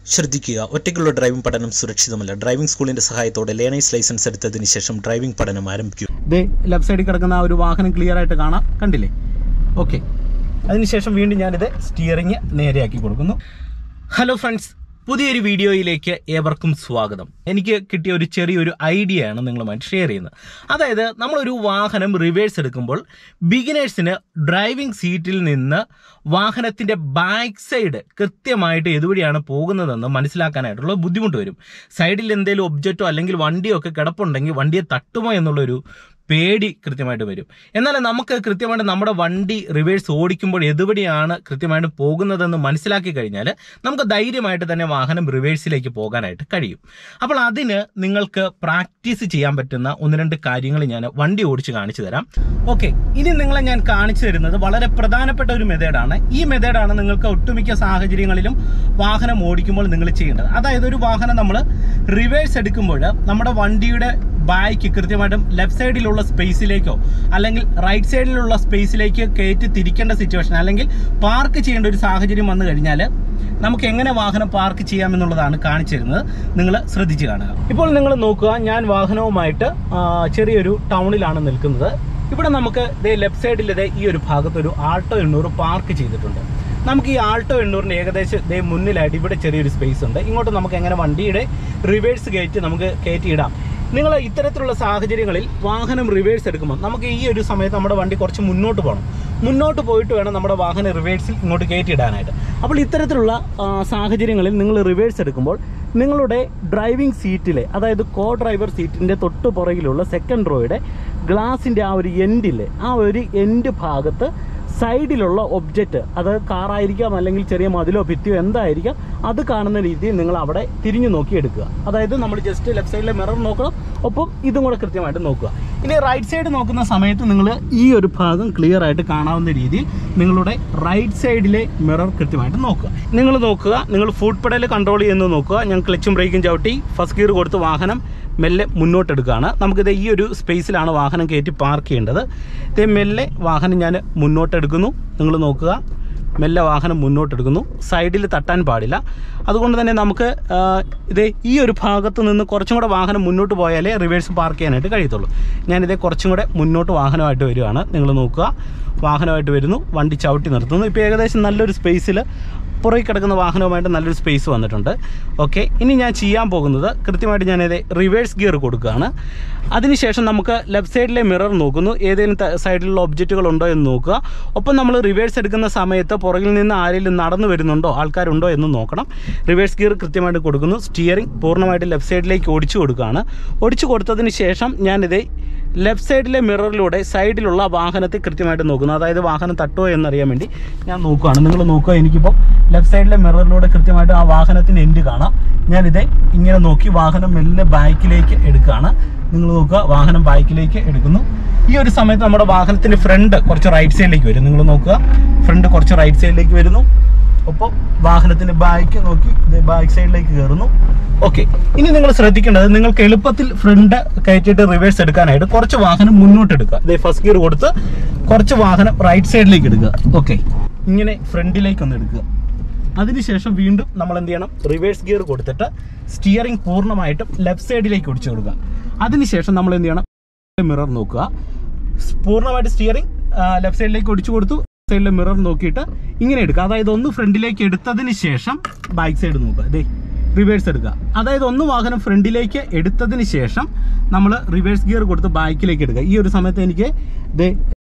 ശ്രദ്ധിക്കുക ഒറ്റയ്ക്കുള്ള ഡ്രൈവിംഗ് പഠനം സുരക്ഷിതമല്ല ഡ്രൈവിംഗ് സ്കൂളിന്റെ സഹായത്തോടെ ലേണേഴ്സ് ലൈസൻസ് എടുത്തതിന് ശേഷം ഡ്രൈവിംഗ് പഠനം ആരംഭിക്കൂ ദേ ലെഫ്റ്റ് സൈഡിൽ കിടക്കുന്ന ആ ഒരു വാഹനം ക്ലിയർ ആയിട്ട് കാണാം കണ്ടില്ലേ ഓക്കെ അതിനുശേഷം വീണ്ടും ഞാനിത് സ്റ്റിയറിങ് നേരെയാക്കി കൊടുക്കുന്നു ഹലോ ഫ്രണ്ട്സ് പുതിയൊരു വീഡിയോയിലേക്ക് ഏവർക്കും സ്വാഗതം എനിക്ക് കിട്ടിയ ഒരു ചെറിയൊരു ഐഡിയ ആണ് നിങ്ങളുമായിട്ട് ഷെയർ ചെയ്യുന്നത് അതായത് നമ്മളൊരു വാഹനം റിവേഴ്സ് എടുക്കുമ്പോൾ ബിഗിനേഴ്സിന് ഡ്രൈവിംഗ് സീറ്റിൽ നിന്ന് വാഹനത്തിൻ്റെ ബാക്ക് സൈഡ് കൃത്യമായിട്ട് എതുവഴിയാണ് പോകുന്നതെന്ന് മനസ്സിലാക്കാനായിട്ടുള്ള ബുദ്ധിമുട്ട് വരും സൈഡിൽ എന്തെങ്കിലും ഒബ്ജക്റ്റോ അല്ലെങ്കിൽ വണ്ടിയോ ഒക്കെ കിടപ്പുണ്ടെങ്കിൽ വണ്ടിയെ തട്ടുമോ എന്നുള്ളൊരു പേടി കൃത്യമായിട്ട് വരും എന്നാൽ നമുക്ക് കൃത്യമായിട്ട് നമ്മുടെ വണ്ടി റിവേഴ്സ് ഓടിക്കുമ്പോൾ എതുവഴിയാണ് കൃത്യമായിട്ട് പോകുന്നതെന്ന് മനസ്സിലാക്കി കഴിഞ്ഞാൽ നമുക്ക് ധൈര്യമായിട്ട് തന്നെ വാഹനം റിവേഴ്സിലേക്ക് പോകാനായിട്ട് കഴിയും അപ്പോൾ അതിന് നിങ്ങൾക്ക് പ്രാക്ടീസ് ചെയ്യാൻ പറ്റുന്ന ഒന്ന് രണ്ട് കാര്യങ്ങൾ ഞാൻ വണ്ടി ഓടിച്ച് കാണിച്ചു തരാം ഓക്കെ ഇനി നിങ്ങളെ ഞാൻ കാണിച്ചു തരുന്നത് വളരെ പ്രധാനപ്പെട്ട ഒരു മെത്തേഡാണ് ഈ മെത്തേഡാണ് നിങ്ങൾക്ക് ഒട്ടുമിക്ക സാഹചര്യങ്ങളിലും വാഹനം ഓടിക്കുമ്പോൾ നിങ്ങൾ ചെയ്യേണ്ടത് അതായത് ഒരു വാഹനം നമ്മൾ റിവേഴ്സ് എടുക്കുമ്പോൾ നമ്മുടെ വണ്ടിയുടെ ബാക്ക് കൃത്യമായിട്ടും ലെഫ്റ്റ് സൈഡിലുള്ള സ്പേസിലേക്കോ അല്ലെങ്കിൽ റൈറ്റ് സൈഡിലുള്ള സ്പേസിലേക്ക് കയറ്റി തിരിക്കേണ്ട സിറ്റുവേഷൻ അല്ലെങ്കിൽ പാർക്ക് ചെയ്യേണ്ട ഒരു സാഹചര്യം വന്നു കഴിഞ്ഞാൽ നമുക്ക് എങ്ങനെ വാഹനം പാർക്ക് ചെയ്യാമെന്നുള്ളതാണ് കാണിച്ചു തരുന്നത് നിങ്ങൾ ശ്രദ്ധിച്ച് കാണുക ഇപ്പോൾ നിങ്ങൾ നോക്കുക ഞാൻ വാഹനവുമായിട്ട് ആ, ചെറിയൊരു ടൗണിലാണ് നിൽക്കുന്നത് ഇവിടെ നമുക്ക് ദേ ലെഫ്റ്റ് സൈഡിൽ ദേ ഈ ഒരു ഭാഗത്ത് ഒരു ആൾട്ടോ എണ്ണൂറ് പാർക്ക് ചെയ്തിട്ടുണ്ട് നമുക്ക് ഈ ആൾട്ടോ എണ്ണൂറിന് ഏകദേശം ദേ മുന്നിലായിട്ട് ഇവിടെ ചെറിയൊരു സ്പേസ് ഉണ്ട് ഇങ്ങോട്ട് നമുക്ക് എങ്ങനെ വണ്ടിയുടെ റിവേഴ്സ് കയറ്റി നമുക്ക് കയറ്റിയിടാം നിങ്ങൾ ഇത്തരത്തിലുള്ള സാഹചര്യങ്ങളിൽ വാഹനം റിവേഴ്സ് എടുക്കുമ്പോൾ നമുക്ക് ഈ ഒരു സമയത്ത് നമ്മുടെ വണ്ടി കുറച്ച് മുന്നോട്ട് പോകണം മുന്നോട്ട് പോയിട്ട് വേണം നമ്മുടെ വാഹനം റിവേഴ്സിൽ ഇങ്ങോട്ട് കയറ്റിയിടാനായിട്ട് അപ്പോൾ ഇത്തരത്തിലുള്ള ആ, സാഹചര്യങ്ങളിൽ നിങ്ങൾ റിവേഴ്സ് എടുക്കുമ്പോൾ നിങ്ങളുടെ ഡ്രൈവിംഗ് സീറ്റിലെ അതായത് കോ ഡ്രൈവർ സീറ്റിൻ്റെ തൊട്ട് പുറകിലുള്ള സെക്കൻഡ് റോയുടെ ഗ്ലാസിൻ്റെ ആ ഒരു എൻഡിലെ ആ ഒരു എൻഡ് ഭാഗത്ത് സൈഡിലുള്ള ഒബ്ജക്റ്റ് അത് കാറായിരിക്കാം അല്ലെങ്കിൽ ചെറിയ മതിലോ ഭിത്തിയോ എന്തായിരിക്കാം അത് കാണുന്ന രീതിയിൽ നിങ്ങൾ അവിടെ തിരിഞ്ഞു നോക്കി എടുക്കുക അതായത് നമ്മൾ ജസ്റ്റ് ലെഫ്റ്റ് സൈഡിലെ മിറർ നോക്കണം ഒപ്പം ഇതും കൂടെ കൃത്യമായിട്ട് നോക്കുക ഇനി റൈറ്റ് സൈഡ് നോക്കുന്ന സമയത്ത് നിങ്ങൾ ഈ ഒരു ഭാഗം ക്ലിയർ ആയിട്ട് കാണാവുന്ന രീതിയിൽ നിങ്ങളുടെ റൈറ്റ് സൈഡിലെ മിറർ കൃത്യമായിട്ട് നോക്കുക നിങ്ങൾ നോക്കുക നിങ്ങൾ ഫുഡ് പെഡൽ കൺട്രോൾ ചെയ്യുന്നത് നോക്കുക ഞാൻ ക്ലച്ചും ബ്രേക്കും ചവിട്ടി ഫസ്റ്റ് ഗിയർ കൊടുത്ത് വാഹനം മെല്ലെ മുന്നോട്ടെടുക്കുകയാണ് നമുക്കിത് ഈ ഒരു സ്പേസിലാണ് വാഹനം കയറ്റി പാർക്ക് ചെയ്യേണ്ടത് ഇതേ മെല്ലെ വാഹനം ഞാൻ മുന്നോട്ടെടുക്കുന്നു നിങ്ങൾ നോക്കുക മെല്ലെ വാഹനം മുന്നോട്ടെടുക്കുന്നു സൈഡിൽ തട്ടാൻ പാടില്ല അതുകൊണ്ട് തന്നെ നമുക്ക് ആ, ഇതേ ഈ ഒരു ഭാഗത്ത് നിന്ന് കുറച്ചും കൂടെ വാഹനം മുന്നോട്ട് പോയാലേ റിവേഴ്സ് പാർക്ക് ചെയ്യാനായിട്ട് കഴിയത്തുള്ളൂ ഞാനിതേ കുറച്ചും കൂടെ മുന്നോട്ട് വാഹനമായിട്ട് വരികയാണ് നിങ്ങൾ നോക്കുക വാഹനമായിട്ട് വരുന്നു വണ്ടി ചവിട്ടി നിർത്തുന്നു ഇപ്പോൾ ഏകദേശം നല്ലൊരു സ്പേസിൽ പുറകിൽ കിടക്കുന്ന വാഹനവുമായിട്ട് നല്ലൊരു സ്പേസ് വന്നിട്ടുണ്ട് ഓക്കെ ഇനി ഞാൻ ചെയ്യാൻ പോകുന്നത് കൃത്യമായിട്ട് ഞാനത് റിവേഴ്സ് ഗിയർ കൊടുക്കുകയാണ് അതിനുശേഷം നമുക്ക് ലെഫ്റ്റ് സൈഡിലെ മിറർ നോക്കുന്നു ഏതെങ്കിലും ത- സൈഡിലുള്ള ഒബ്ജക്റ്റുകൾ ഉണ്ടോ എന്ന് നോക്കുക ഒപ്പം നമ്മൾ റിവേഴ്സ് എടുക്കുന്ന സമയത്ത് പുറകിൽ നിന്ന് ആരെങ്കിലും നടന്നു വരുന്നുണ്ടോ ആൾക്കാരുണ്ടോ എന്ന് നോക്കണം റിവേഴ്സ് ഗിയർ കൃത്യമായിട്ട് കൊടുക്കുന്നു സ്റ്റിയറിംഗ് പൂർണ്ണമായിട്ട് ലെഫ്റ്റ് സൈഡിലേക്ക് ഒടിച്ചു കൊടുക്കുകയാണ് ഒടിച്ചു കൊടുത്തതിന് ശേഷം ഞാനിത് ലെഫ്റ്റ് സൈഡിലെ മിററിലൂടെ സൈഡിലുള്ള വാഹനത്തെ കൃത്യമായിട്ട് നോക്കുന്നു അതായത് വാഹനം തട്ടുമോ എന്നറിയാൻ വേണ്ടി ഞാൻ നോക്കുകയാണ് നിങ്ങൾ നോക്കുക എനിക്കിപ്പോൾ ലെഫ്റ്റ് സൈഡിലെ മിററിലൂടെ കൃത്യമായിട്ട് ആ വാഹനത്തിൻ്റെ എൻഡ് കാണാം ഞാനിത് ഇങ്ങനെ നോക്കി വാഹനം മെല്ലെ ബാക്കിലേക്ക് എടുക്കുകയാണ് നിങ്ങൾ നോക്കുക വാഹനം ബാക്കിലേക്ക് എടുക്കുന്നു ഈ ഒരു സമയത്ത് നമ്മുടെ വാഹനത്തിൻ്റെ ഫ്രണ്ട് കുറച്ച് റൈറ്റ് സൈഡിലേക്ക് വരും നിങ്ങൾ നോക്കുക ഫ്രണ്ട് കുറച്ച് റൈറ്റ് സൈഡിലേക്ക് വരുന്നു ഒപ്പം വാഹനത്തിന്റെ ബാക്ക് നോക്കി ബാക്ക് സൈഡിലേക്ക് കയറുന്നു ഓക്കെ ഇനി നിങ്ങൾ ശ്രദ്ധിക്കേണ്ടത് നിങ്ങൾക്ക് എളുപ്പത്തിൽ ഫ്രണ്ട് കയറ്റിയിട്ട് റിവേഴ്സ് എടുക്കാനായിട്ട് കുറച്ച് വാഹനം മുന്നോട്ട് എടുക്കുക ഇതേ ഫസ്റ്റ് ഗിയർ കൊടുത്ത് കുറച്ച് വാഹനം റൈറ്റ് സൈഡിലേക്ക് എടുക്കുക ഓക്കെ ഇങ്ങനെ ഫ്രണ്ടിലേക്ക് ഒന്ന് എടുക്കുക അതിനുശേഷം വീണ്ടും നമ്മൾ എന്ത് ചെയ്യണം റിവേഴ്സ് ഗിയർ കൊടുത്തിട്ട് സ്റ്റിയറിംഗ് പൂർണ്ണമായിട്ടും ലെഫ്റ്റ് സൈഡിലേക്ക് ഒടിച്ചു കൊടുക്കുക അതിനുശേഷം നമ്മൾ എന്ത് ചെയ്യണം മിറർ നോക്കുക സ് പൂർണ്ണമായിട്ട് സ്റ്റിയറിംഗ് ലെഫ്റ്റ് സൈഡിലേക്ക് ഒടിച്ചു കൊടുത്തു സൈഡിലെ മിറർ നോക്കിയിട്ട് ഇങ്ങനെ എടുക്കുക അതായത് ഒന്ന് ഫ്രണ്ടിലേക്ക് എടുത്തതിന് ശേഷം ബാക്ക് സൈഡ് നോക്കുക ദേ റിവേഴ്സ് എടുക്കുക അതായത് ഒന്ന് വാഹനം ഫ്രണ്ടിലേക്ക് എടുത്തതിന് ശേഷം നമ്മൾ റിവേഴ്സ് ഗിയർ കൊടുത്ത് ബാക്കിലേക്ക് എടുക്കുക ഈ ഒരു സമയത്ത് എനിക്ക് ദേ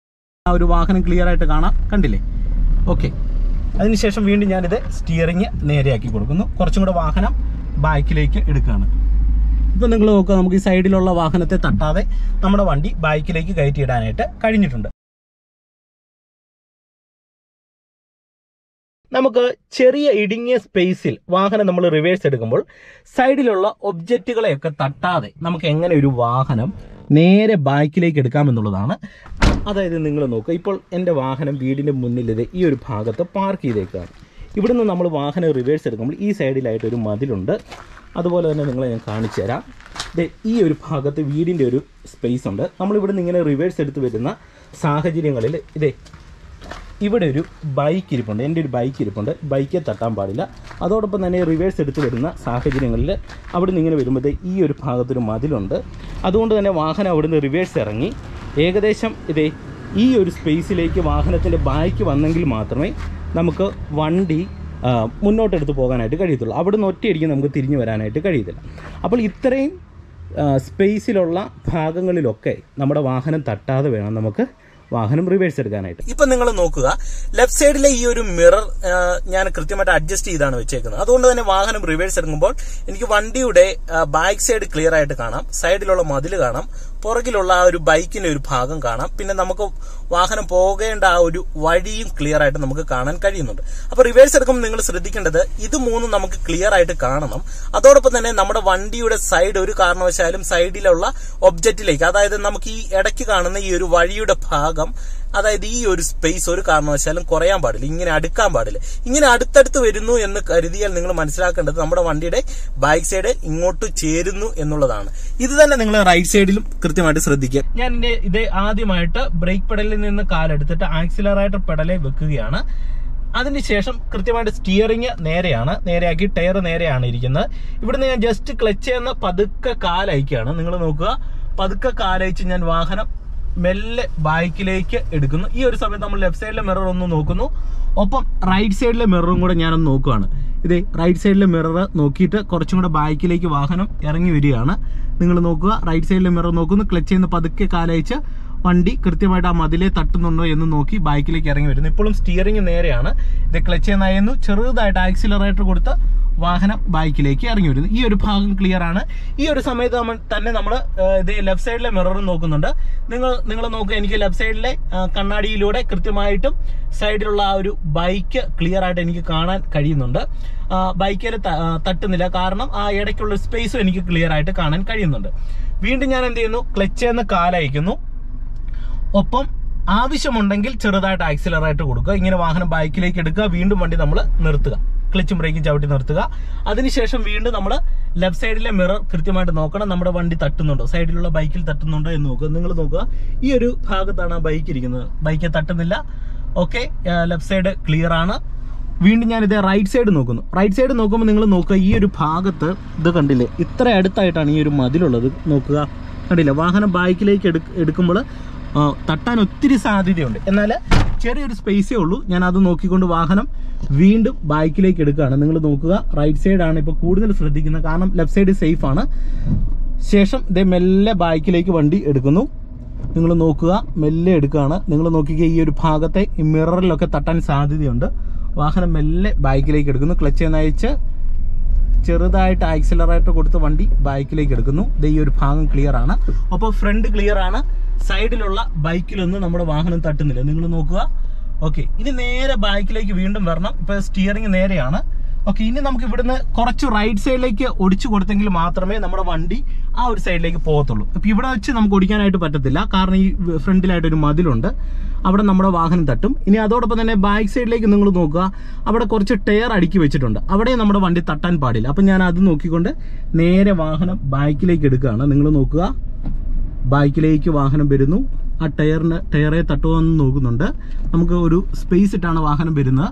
ആ ഒരു വാഹനം ക്ലിയർ ആയിട്ട് കാണാം കണ്ടില്ലേ ഓക്കെ അതിനുശേഷം വീണ്ടും ഞാനിത് സ്റ്റിയറിങ് നേരെയാക്കി കൊടുക്കുന്നു കുറച്ചും കൂടെ വാഹനം ബാക്കിലേക്ക് എടുക്കുകയാണ് ഇപ്പം നിങ്ങൾ നോക്കുക നമുക്ക് ഈ സൈഡിലുള്ള വാഹനത്തെ തട്ടാതെ നമ്മുടെ വണ്ടി ബാക്കിലേക്ക് കയറ്റിയിടാനായിട്ട് കഴിഞ്ഞിട്ടുണ്ട് നമുക്ക് ചെറിയ ഇടുങ്ങിയ സ്പേസിൽ വാഹനം നമ്മൾ റിവേഴ്സ് എടുക്കുമ്പോൾ സൈഡിലുള്ള ഒബ്ജക്റ്റുകളെയൊക്കെ തട്ടാതെ നമുക്ക് എങ്ങനെ ഒരു വാഹനം നേരെ ബാക്കിലേക്ക് എടുക്കാമെന്നുള്ളതാണ് അതായത് നിങ്ങൾ നോക്കുക ഇപ്പോൾ എൻ്റെ വാഹനം വീടിൻ്റെ മുന്നിൽ ഇത് ഈ ഒരു ഭാഗത്ത് പാർക്ക് ചെയ്തേക്കുകയാണ് ഇവിടുന്ന് നമ്മൾ വാഹനം റിവേഴ്സ് എടുക്കുമ്പോൾ ഈ സൈഡിലായിട്ട് ഒരു മതിലുണ്ട് അതുപോലെ തന്നെ നിങ്ങളെ ഞാൻ കാണിച്ചു തരാം ദേ ഈ ഒരു ഭാഗത്ത് വീടിൻ്റെ ഒരു സ്പേസ് ഉണ്ട് നമ്മളിവിടുന്ന് ഇങ്ങനെ റിവേഴ്സ് എടുത്ത് വരുന്ന സാഹചര്യങ്ങളിൽ ഇതേ ഇവിടെ ഒരു ബൈക്ക് ഇരിപ്പുണ്ട് എൻ്റെ ഒരു ബൈക്ക് ഇരിപ്പുണ്ട് ബൈക്കെ തട്ടാൻ പാടില്ല അതോടൊപ്പം തന്നെ റിവേഴ്സ് എടുത്ത് വരുന്ന സാഹചര്യങ്ങളിൽ അവിടെ നിന്ന് ഇങ്ങനെ വരുമ്പോൾ ദേ ഈ ഒരു ഭാഗത്തൊരു മതിലുണ്ട് അതുകൊണ്ട് തന്നെ വാഹനം അവിടുന്ന് റിവേഴ്സ് ഇറങ്ങി ഏകദേശം ഇതേ ഈ ഒരു സ്പേസിലേക്ക് വാഹനത്തിൻ്റെ ബാക്ക് വന്നെങ്കിൽ മാത്രമേ നമുക്ക് വണ്ടി ആ, മുന്നോട്ടെടുത്ത് പോകാനായിട്ട് കഴിയത്തുള്ളൂ അവിടുന്ന് ഒറ്റയടിക്ക് നമുക്ക് തിരിഞ്ഞു വരാനായിട്ട് കഴിയത്തില്ല അപ്പോൾ ഇത്രയും ആ, സ്പേസിലുള്ള ഭാഗങ്ങളിലൊക്കെ നമ്മുടെ വാഹനം തട്ടാതെ വേണം നമുക്ക് വാഹനം റിവേഴ്സ് എടുക്കാനായിട്ട് ഇപ്പൊ നിങ്ങൾ നോക്കുക ലെഫ്റ്റ് സൈഡിലെ ഈ ഒരു മിറർ ഞാൻ കൃത്യമായിട്ട് അഡ്ജസ്റ്റ് ചെയ്താണ് വെച്ചേക്കുന്നത് അതുകൊണ്ട് തന്നെ വാഹനം റിവേഴ്സ് എടുക്കുമ്പോൾ എനിക്ക് വണ്ടിയുടെ ബാക്ക് സൈഡ് ക്ലിയർ ആയിട്ട് കാണാം സൈഡിലുള്ള മതിൽ കാണാം പുറകിലുള്ള ആ ഒരു ബൈക്കിന്റെ ഒരു ഭാഗം കാണാം പിന്നെ നമുക്ക് വാഹനം പോകേണ്ട ആ ഒരു വഴിയും ക്ലിയർ ആയിട്ട് നമുക്ക് കാണാൻ കഴിയുന്നുണ്ട് അപ്പൊ റിവേഴ്സ് എടുക്കുമ്പോൾ നിങ്ങൾ ശ്രദ്ധിക്കേണ്ടത് ഇത് മൂന്നും നമുക്ക് ക്ലിയർ ആയിട്ട് കാണണം അതോടൊപ്പം തന്നെ നമ്മുടെ വണ്ടിയുടെ സൈഡ് ഒരു കാരണവശാലും സൈഡിലുള്ള ഒബ്ജക്റ്റിലേക്ക് അതായത് നമുക്ക് ഈ ഇടയ്ക്ക് കാണുന്ന ഈ ഒരു വഴിയുടെ ഭാഗം അതായത് ഈ ഒരു സ്പേസ് ഒരു കാരണവശാലും കുറയാൻ പാടില്ല ഇങ്ങനെ അടുക്കാൻ പാടില്ല ഇങ്ങനെ അടുത്തടുത്ത് വരുന്നു എന്ന് കരുതിയാൽ നിങ്ങൾ മനസ്സിലാക്കേണ്ടത് നമ്മുടെ വണ്ടിയുടെ ബാക്ക് സൈഡ് ഇങ്ങോട്ട് ചേരുന്നു എന്നുള്ളതാണ് ഇത് തന്നെ നിങ്ങൾ റൈറ്റ് സൈഡിലും കൃത്യമായിട്ട് ശ്രദ്ധിക്കുക ഞാൻ എൻ്റെ ഇത് ആദ്യമായിട്ട് ബ്രേക്ക് പെഡലിൽ നിന്ന് കാലെടുത്തിട്ട് ആക്സിലറേറ്റർ പെഡലെ വെക്കുകയാണ് അതിനുശേഷം കൃത്യമായിട്ട് സ്റ്റിയറിംഗ് നേരെയാണ് നേരെയാക്കി ടയർ നേരെയാണ് ഇരിക്കുന്നത് ഇവിടുന്ന് ഞാൻ ജസ്റ്റ് ക്ലച്ച് ചെയ്യുന്ന പതുക്കെ കാലയക്കുകയാണ് നിങ്ങൾ നോക്കുക പതുക്കെ കാലയച്ച് ഞാൻ വാഹനം മെല്ലെ ബാക്കിലേക്ക് എടുക്കുന്നു ഈ ഒരു സമയത്ത് നമ്മൾ ലെഫ്റ്റ് സൈഡിലെ മിറർ ഒന്ന് നോക്കുന്നു ഒപ്പം റൈറ്റ് സൈഡിലെ മിററും കൂടെ ഞാനൊന്ന് നോക്കുകയാണ് ഇതേ റൈറ്റ് സൈഡിലെ മിറർ നോക്കിയിട്ട് കുറച്ചും കൂടെ ബാക്കിലേക്ക് വാഹനം ഇറങ്ങി വരികയാണ് നിങ്ങൾ നോക്കുക റൈറ്റ് സൈഡിലെ മിറർ നോക്കുന്നു ക്ലച്ച് ചെയ്യുന്ന പതുക്കെ കാലയച്ച് വണ്ടി കൃത്യമായിട്ട് ആ മതിലെ തട്ടുന്നുണ്ടോ എന്ന് നോക്കി ബൈക്കിലേക്ക് ഇറങ്ങി വരുന്നു ഇപ്പോഴും സ്റ്റിയറിംഗ് നേരെയാണ് ഇത് ക്ലച്ച് നയന്നു ചെറുതായിട്ട് ആക്സിലറേറ്റർ കൊടുത്ത് വാഹനം ബൈക്കിലേക്ക് ഇറങ്ങി വരുന്നു ഈ ഒരു ഭാഗം ക്ലിയർ ആണ് ഈ ഒരു സമയത്ത് നമ്മൾ തന്നെ നമ്മൾ ഇത് ലെഫ്റ്റ് സൈഡിലെ മിറർ നോക്കുന്നുണ്ട് നിങ്ങൾ നിങ്ങൾ നോക്കുക എനിക്ക് ലെഫ്റ്റ് സൈഡിലെ ആ, കണ്ണാടിയിലൂടെ കൃത്യമായിട്ടും സൈഡിലുള്ള ആ ഒരു ബൈക്ക് ക്ലിയർ ആയിട്ട് എനിക്ക് കാണാൻ കഴിയുന്നുണ്ട് ബൈക്കിൽ തട്ടുന്നില്ല കാരണം ആ ഇടയ്ക്കുള്ള സ്പേസും എനിക്ക് ക്ലിയർ ആയിട്ട് കാണാൻ കഴിയുന്നുണ്ട് വീണ്ടും ഞാൻ എന്ത് ചെയ്യുന്നു ക്ലച്ച് എന്ന് കാലയക്കുന്നു ഒപ്പം ആവശ്യമുണ്ടെങ്കിൽ ചെറുതായിട്ട് ആക്സിലറേറ്റർ കൊടുക്കുക ഇങ്ങനെ വാഹനം ബൈക്കിലേക്ക് എടുക്കുക വീണ്ടും വണ്ടി നമ്മൾ നിർത്തുക ക്ലച്ചും ബ്രേക്കും ചവിട്ടി നിർത്തുക അതിനുശേഷം വീണ്ടും നമ്മൾ ലെഫ്റ്റ് സൈഡിലെ മിറർ കൃത്യമായിട്ട് നോക്കണം നമ്മുടെ വണ്ടി തട്ടുന്നുണ്ടോ സൈഡിലുള്ള ബൈക്കിൽ തട്ടുന്നുണ്ടോ എന്ന് നോക്കുക നിങ്ങൾ നോക്കുക ഈ ഒരു ഭാഗത്താണ് ആ ബൈക്ക് ഇരിക്കുന്നത് ബൈക്ക് തട്ടുന്നില്ല ഓക്കെ ലെഫ്റ്റ് സൈഡ് ക്ലിയർ ആണ് വീണ്ടും ഞാൻ ഇത് റൈറ്റ് സൈഡ് നോക്കുന്നു റൈറ്റ് സൈഡ് നോക്കുമ്പോൾ നിങ്ങൾ നോക്കുക ഈ ഒരു ഭാഗത്ത് ഇത് കണ്ടില്ലേ ഇത്ര അടുത്തായിട്ടാണ് ഈ ഒരു മതിലുള്ളത് നോക്കുക കണ്ടില്ല വാഹനം ബൈക്കിലേക്ക് എടു എടുക്കുമ്പോൾ ആ, തട്ടാൻ ഒത്തിരി സാധ്യതയുണ്ട് എന്നാൽ ചെറിയൊരു സ്പേസേ ഉള്ളൂ ഞാൻ അത് നോക്കിക്കൊണ്ട് വാഹനം വീണ്ടും ബൈക്കിലേക്ക് എടുക്കുകയാണ് നിങ്ങൾ നോക്കുക റൈറ്റ് സൈഡാണ് ഇപ്പോൾ കൂടുതൽ ശ്രദ്ധിക്കുന്നത് കാരണം ലെഫ്റ്റ് സൈഡ് സേഫ് ആണ് ശേഷം ഇതേ മെല്ലെ ബൈക്കിലേക്ക് വണ്ടി എടുക്കുന്നു നിങ്ങൾ നോക്കുക മെല്ലെ എടുക്കുകയാണ് നിങ്ങൾ നോക്കിക്കുക ഈ ഒരു ഭാഗത്തെ ഈ മിററിലൊക്കെ തട്ടാൻ സാധ്യതയുണ്ട് വാഹനം മെല്ലെ ബൈക്കിലേക്ക് എടുക്കുന്നു ക്ലച്ച് നയിച്ച് ചെറുതായിട്ട് ആക്സിലറേറ്റർ കൊടുത്ത് വണ്ടി ബാക്കിലേക്ക് എടുക്കുന്നു ദേ ഈ ഒരു ഭാഗം ക്ലിയർ ആണ് അപ്പോൾ ഫ്രണ്ട് ക്ലിയർ ആണ് സൈഡിലുള്ള ബൈക്കിലൊന്നും നമ്മുടെ വാഹനം തട്ടുന്നില്ല നിങ്ങൾ നോക്കുക ഓക്കെ ഇനി നേരെ ബാക്കിലേക്ക് വീണ്ടും വരണം ഇപ്പൊ സ്റ്റിയറിംഗ് നേരെയാണ് ഓക്കെ ഇനി നമുക്ക് ഇവിടുന്ന് കുറച്ച് റൈറ്റ് സൈഡിലേക്ക് ഒടിച്ചു കൊടുത്തെങ്കിൽ മാത്രമേ നമ്മുടെ വണ്ടി ആ ഒരു സൈഡിലേക്ക് പോകത്തുള്ളൂ അപ്പൊ ഇവിടെ വെച്ച് നമുക്ക് ഓടിക്കാനായിട്ട് പറ്റത്തില്ല കാരണം ഈ ഫ്രണ്ടിലായിട്ട് ഒരു മതിലുണ്ട് അവിടെ നമ്മുടെ വാഹനം തട്ടും ഇനി അതോടൊപ്പം തന്നെ ബാക്ക് സൈഡിലേക്ക് നിങ്ങൾ നോക്കുക അവിടെ കുറച്ച് ടയർ അടുക്കി വെച്ചിട്ടുണ്ട് അവിടെ നമ്മുടെ വണ്ടി തട്ടാൻ പാടില്ല അപ്പം ഞാൻ അത് നോക്കിക്കൊണ്ട് നേരെ വാഹനം ബാക്കിലേക്ക് എടുക്കുകയാണ് നിങ്ങൾ നോക്കുക ബാക്കിലേക്ക് വാഹനം വരുന്നു ആ ടയറിന് ടയറെ തട്ടുമോ എന്ന് നോക്കുന്നുണ്ട് നമുക്ക് ഒരു സ്പേസ് ഇട്ടാണ് വാഹനം വരുന്നത്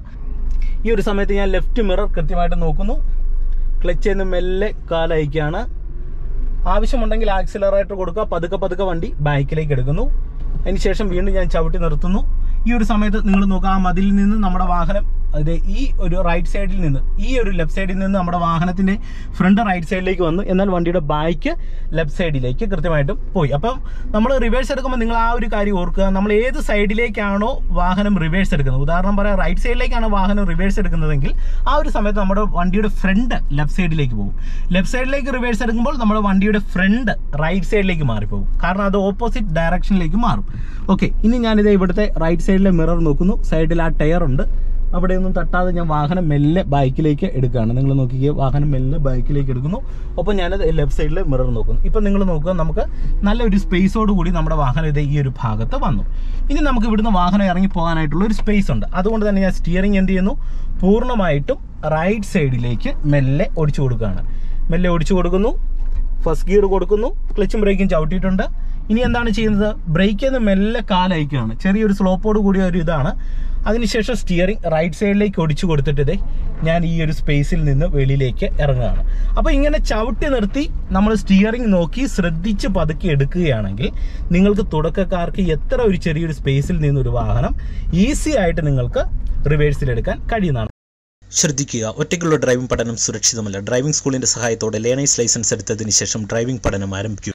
ഈ ഒരു സമയത്ത് ഞാൻ ലെഫ്റ്റ് മിറർ കൃത്യമായിട്ട് നോക്കുന്നു ക്ലച്ച് ചെയ്യുന്ന മെല്ലെ കാലയക്കാണ് ആവശ്യമുണ്ടെങ്കിൽ ആക്സിലറേറ്റർ കൊടുക്കുക പതുക്കെ പതുക്കെ വണ്ടി ബാക്കിലേക്ക് എടുക്കുന്നു അതിനുശേഷം വീണ്ടും ഞാൻ ചവിട്ടി നിർത്തുന്നു ഈ ഒരു സമയത്ത് നിങ്ങൾ നോക്കുക ആ മതിലിൽ നിന്ന് നമ്മുടെ വാഹനം അതെ ഈ ഒരു റൈറ്റ് സൈഡിൽ നിന്ന് ഈ ഒരു ലെഫ്റ്റ് സൈഡിൽ നിന്ന് നമ്മുടെ വാഹനത്തിന്റെ ഫ്രണ്ട് റൈറ്റ് സൈഡിലേക്ക് വന്നു എന്നാൽ വണ്ടിയുടെ ബാക്ക് ലെഫ്റ്റ് സൈഡിലേക്ക് കൃത്യമായിട്ടും പോയി അപ്പം നമ്മൾ റിവേഴ്സ് എടുക്കുമ്പോൾ നിങ്ങൾ ആ ഒരു കാര്യം ഓർക്കുക നമ്മൾ ഏത് സൈഡിലേക്കാണോ വാഹനം റിവേഴ്സ് എടുക്കുന്നത് ഉദാഹരണം പറയാം റൈറ്റ് സൈഡിലേക്കാണ് വാഹനം റിവേഴ്സ് എടുക്കുന്നതെങ്കിൽ ആ ഒരു സമയത്ത് നമ്മുടെ വണ്ടിയുടെ ഫ്രണ്ട് ലെഫ്റ്റ് സൈഡിലേക്ക് പോകും ലെഫ്റ്റ് സൈഡിലേക്ക് റിവേഴ്സ് എടുക്കുമ്പോൾ നമ്മുടെ വണ്ടിയുടെ ഫ്രണ്ട് റൈറ്റ് സൈഡിലേക്ക് മാറിപ്പോകും കാരണം അത് ഓപ്പോസിറ്റ് ഡയറക്ഷനിലേക്ക് മാറും ഓക്കെ ഇനി ഞാനിത് ഇവിടുത്തെ റൈറ്റ് സൈഡിലെ മിറർ നോക്കുന്നു സൈഡിൽ ആ ടയർ ഉണ്ട് അവിടെയൊന്നും തട്ടാതെ ഞാൻ വാഹനം മെല്ലെ ബൈക്കിലേക്ക് എടുക്കുകയാണ് നിങ്ങൾ നോക്കിക്കുക വാഹനം മെല്ലെ ബൈക്കിലേക്ക് എടുക്കുന്നു ഒപ്പം ഞാനത് ലെഫ്റ്റ് സൈഡിൽ മിറർ നോക്കുന്നു ഇപ്പം നിങ്ങൾ നോക്കുക നമുക്ക് നല്ലൊരു സ്പേസോട് കൂടി നമ്മുടെ വാഹനം ഇത് ഈ ഒരു ഭാഗത്ത് വന്നു ഇനി നമുക്ക് ഇവിടുന്ന് വാഹനം ഇറങ്ങി പോകാനായിട്ടുള്ള ഒരു സ്പേസ് ഉണ്ട് അതുകൊണ്ട് തന്നെ ഞാൻ സ്റ്റിയറിംഗ് എന്ത് ചെയ്യുന്നു പൂർണ്ണമായിട്ടും റൈറ്റ് സൈഡിലേക്ക് മെല്ലെ ഒടിച്ചു കൊടുക്കുകയാണ് മെല്ലെ ഒടിച്ചു കൊടുക്കുന്നു ഫസ്റ്റ് ഗിയർ കൊടുക്കുന്നു ക്ലച്ചും ബ്രേക്കും ചവിട്ടിയിട്ടുണ്ട് ഇനി എന്താണ് ചെയ്യുന്നത് ബ്രേക്കിൽ നിന്ന് മെല്ലെ കാലയക്കുകയാണ് ചെറിയൊരു സ്ലോപ്പോട് കൂടിയ ഒരു ഇതാണ് അതിനുശേഷം സ്റ്റിയറിംഗ് റൈറ്റ് സൈഡിലേക്ക് ഒടിച്ചു കൊടുത്തിട്ട് ഇതേ ഞാൻ ഈ ഒരു സ്പേസിൽ നിന്ന് വെളിയിലേക്ക് ഇറങ്ങുകയാണ് അപ്പോൾ ഇങ്ങനെ ചവിട്ടി നിർത്തി നമ്മൾ സ്റ്റിയറിംഗ് നോക്കി ശ്രദ്ധിച്ച് പതുക്കി എടുക്കുകയാണെങ്കിൽ നിങ്ങൾക്ക് തുടക്കക്കാർക്ക് എത്ര ഒരു ചെറിയൊരു സ്പേസിൽ നിന്നൊരു വാഹനം ഈസി ആയിട്ട് നിങ്ങൾക്ക് റിവേഴ്സിലെടുക്കാൻ കഴിയുന്നതാണ് ശ്രദ്ധിക്കുക ഒറ്റയ്ക്കുള്ള ഡ്രൈവിംഗ് പഠനം സുരക്ഷിതമല്ല ഡ്രൈവിംഗ് സ്കൂളിന്റെ സഹായത്തോടെ ലേണേഴ്സ് ലൈസൻസ് എടുത്തതിന് ശേഷം ഡ്രൈവിംഗ് പഠനം ആരംഭിക്കുക